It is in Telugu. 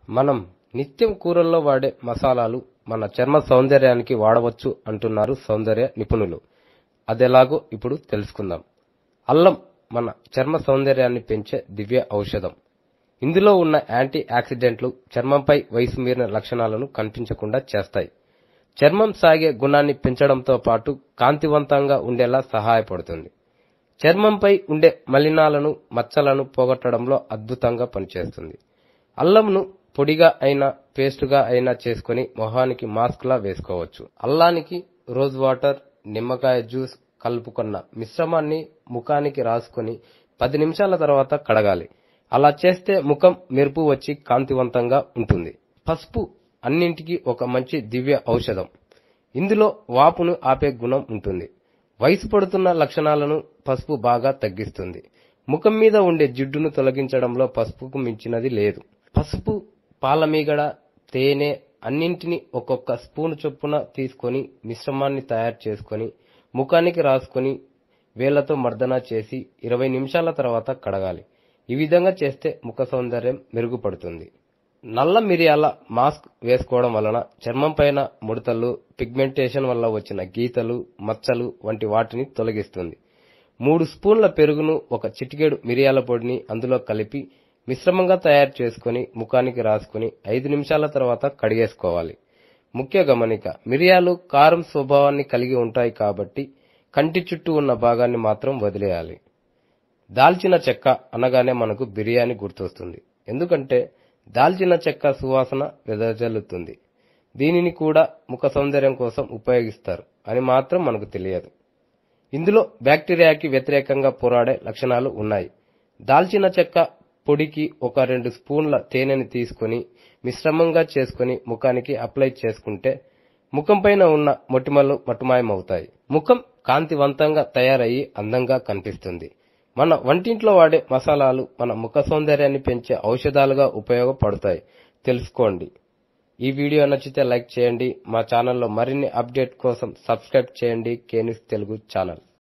మనం నిత్యం కూరల్లో వాడే మసాలాలు మన చర్మ సౌందర్యానికి వాడవచ్చు అంటున్నారు సౌందర్య నిపుణులు అదెలాగో ఇప్పుడు తెలుసుకుందాం అల్లం మన చర్మ సౌందర్యాన్ని పెంచే దివ్య ఔషధం ఇందులో ఉన్న యాంటీ ఆక్సిడెంట్లు చర్మంపై వయసు మీరిన లక్షణాలను కనిపించకుండా చేస్తాయి చర్మం సాగే గుణాన్ని పెంచడంతో పాటు కాంతివంతంగా ఉండేలా సహాయపడుతుంది చర్మంపై ఉండే మలినాలను మచ్చలను పోగొట్టడంలో అద్భుతంగా పనిచేస్తుంది అల్లంను పొడిగా అయినా పేస్టుగా అయినా చేసుకొని మొహానికి మాస్క్ లా వేసుకోవచ్చు అల్లానికి రోజ్ వాటర్ నిమ్మకాయ జ్యూస్ కలుపుకున్న మిశ్రమాన్ని ముఖానికి రాసుకొని పది నిమిషాల తర్వాత కడగాలి అలా చేస్తే ముఖం మెరుపు వచ్చి కాంతివంతంగా ఉంటుంది పసుపు అన్నింటికి ఒక మంచి దివ్య ఔషధం ఇందులో వాపును ఆపే గుణం ఉంటుంది వయసు పడుతున్న లక్షణాలను పసుపు బాగా తగ్గిస్తుంది ముఖం మీద ఉండే జిడ్డును తొలగించడంలో పసుపుకు మించినది లేదు పసుపు పాలమీగడ తేనె అన్నింటిని ఒక్కొక్క స్పూన్ చొప్పున తీసుకొని మిశ్రమాన్ని తయారు చేసుకొని ముఖానికి రాసుకొని వేళ్లతో మర్దన చేసి ఇరవై నిమిషాల తర్వాత కడగాలి ఈ విధంగా చేస్తే ముఖ సౌందర్యం మెరుగుపడుతుంది నల్ల మిరియాల మాస్క్ వేసుకోవడం వలన చర్మం పైన ముడతలు పిగ్మెంటేషన్ వల్ల వచ్చిన గీతలు మచ్చలు వంటి వాటిని తొలగిస్తుంది మూడు స్పూన్ల పెరుగును ఒక చిటికెడు మిరియాల పొడిని అందులో కలిపి మిశ్రమంగా తయారు చేసుకొని ముఖానికి రాసుకొని ఐదు నిమిషాల తర్వాత కడిగేసుకోవాలి ముఖ్య గమనిక మిరియాలు కారం స్వభావాన్ని కలిగి ఉంటాయి కాబట్టి కంటి చుట్టూ ఉన్న భాగాన్ని మాత్రం వదిలేయాలి దాల్చిన చెక్క అనగానే మనకు బిర్యానీ గుర్తొస్తుంది ఎందుకంటే దాల్చిన చెక్క సువాసన వెదజల్లుతుంది దీనిని కూడా ముఖ సౌందర్యం కోసం ఉపయోగిస్తారు అని మాత్రం మనకు తెలియదు ఇందులో బ్యాక్టీరియాకి వ్యతిరేకంగా పోరాడే లక్షణాలు ఉన్నాయి దాల్చిన చెక్క పొడికి ఒక రెండు స్పూన్ల తేనెని తీసుకొని మిశ్రమంగా చేసుకొని ముఖానికి అప్లై చేసుకుంటే ముఖం పైన ఉన్న మొటిమలు మటుమాయమవుతాయి ముఖం కాంతివంతంగా తయారయ్యి అందంగా కనిపిస్తుంది మన వంటింట్లో వాడే మసాలాలు మన ముఖ సౌందర్యాన్ని పెంచే ఔషధాలుగా ఉపయోగపడతాయి తెలుసుకోండి ఈ వీడియో నచ్చితే లైక్ చేయండి మా ఛానల్లో మరిన్ని అప్డేట్ కోసం సబ్స్క్రైబ్ చేయండి కేనిస్ తెలుగు ఛానల్